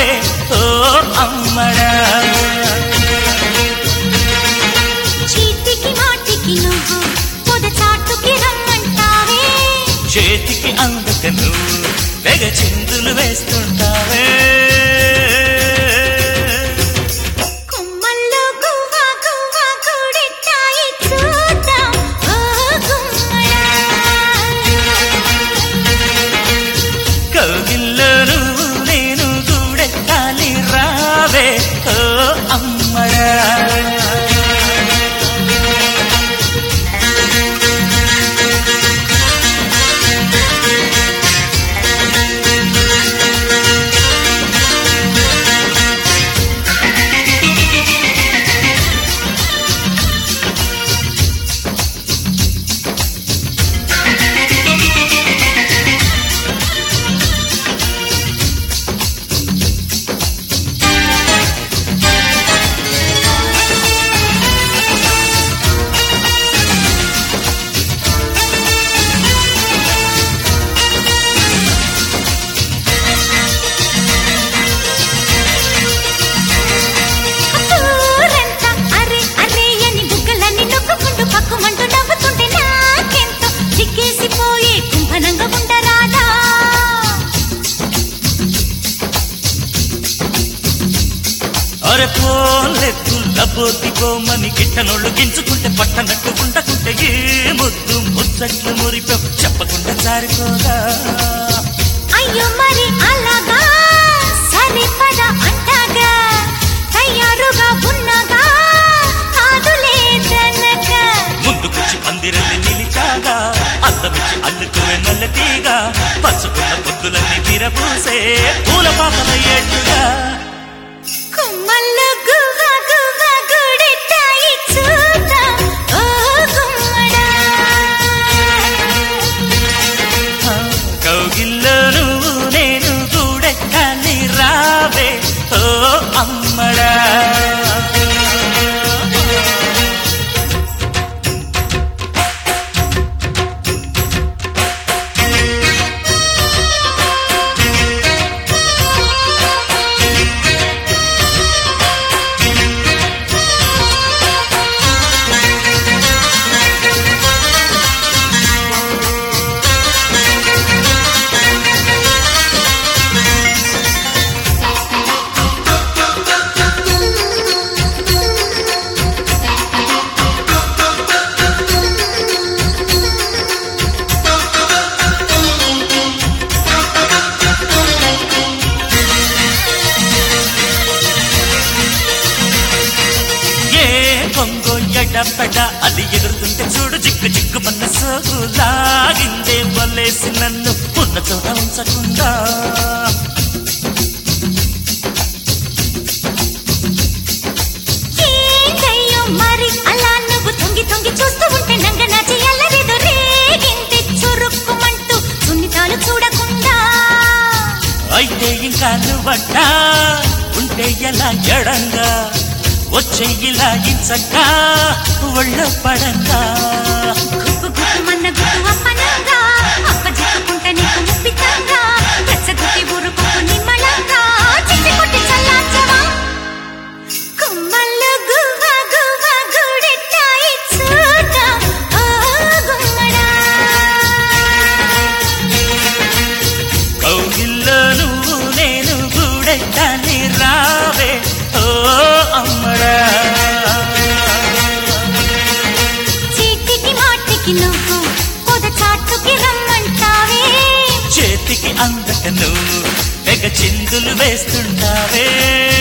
రావే ఓ అమ్మడా చీటికి మాటికి నువ్వు పొద చాటుకి రమ్మంటావే చేతికి అందక నువ్వు తెగ చిందులు వేస్తుంటావే కొమ్మల్లో గువ్వా గువ్వా గుడిటాయి చూద్దాం ఓ గుమ్మడా కౌగిల్లో నువ్వు నేను గూడెక్కాలి రావే ఓ అమ్మడా ఊరంతా అరే అరే అని బుగ్గలన్నీ నొక్కుకుంటూ పక్కుమంటూ నవ్వుతుంటే నాకెంతో చిక్కేసిపోయే కుంభనంగా ఉండరాదా అరే పోలెత్తు లబోతి బొమ్మని గిట్టనోళ్ళు గించుకుంటే పట్టనట్టు ఉండకుంటే ఏ ముద్దు ముచ్చట్లు మురిపో చెప్పకుండా జారిపోదా అయ్యో మరి అలాగా సరే పద అంటాగా తయారుగా ఉన్నగా కాదులేదనక ముందుకొచ్చి పందిరల్ని నిలిచాగా అద్దమిచ్చి అల్లుకునే నల్లటీగా పచ్చుకున్న పొద్దులన్నీ విరబూసే పూల పాపల ఏట్టుగా కొమ్మల్లో గువ్వ గువ్వ గుడిటాయి చూద్దాం ఓ గుమ్మడా ఆ, కౌగిల్లో నువ్వు నేను గూడెక్కాలి రావే ఓ అమ్మడా ఏ కొంగో ఎడపెడ అది ఎగురుతుంటే చూడు జిక్కు జిక్కు మన సోగు లాగిందే వల్లేసి నన్ను ఉన్న చోట ఉంచకుండా ఏంటయ్యో మరి అలా నువ్వు తొంగి తొంగి చూస్తూ ఉంటే నంగ నాచి అల్లరిదో రేగింది చురుక్కుమంటూ సున్నితాలు చూడకుండా అయితే ఇంకా నువ్వట ఉంటే ఎలా ఎడంగా వచ్చే ఇలా ఇంచక్క ఒళ్ళ పడంగా గుప్పు గుప్పు మన్న గుప్పు అప్పనంగా అప్ప జిక్కుకుంట నీకు ముప్పితంగా రెచ్చగొట్టి ఊరుకుంటూ నిమ్మలంగా చిట్టి కొట్టి చల్లార్చవా కొమ్మల్లో గువ్వ గువ్వ గుడిటాయి చూద్దాం ఓ గుమ్మడా కౌగిల్లో నువ్వు నేను గూడెట్టాలి రావే ఓ అమ్మడా చీటికి మాటికి నువ్వు పొద చాటుకి రమ్మంటావే చేతికి అందక నువ్వు తెగ చిందులు వేస్తుంటావే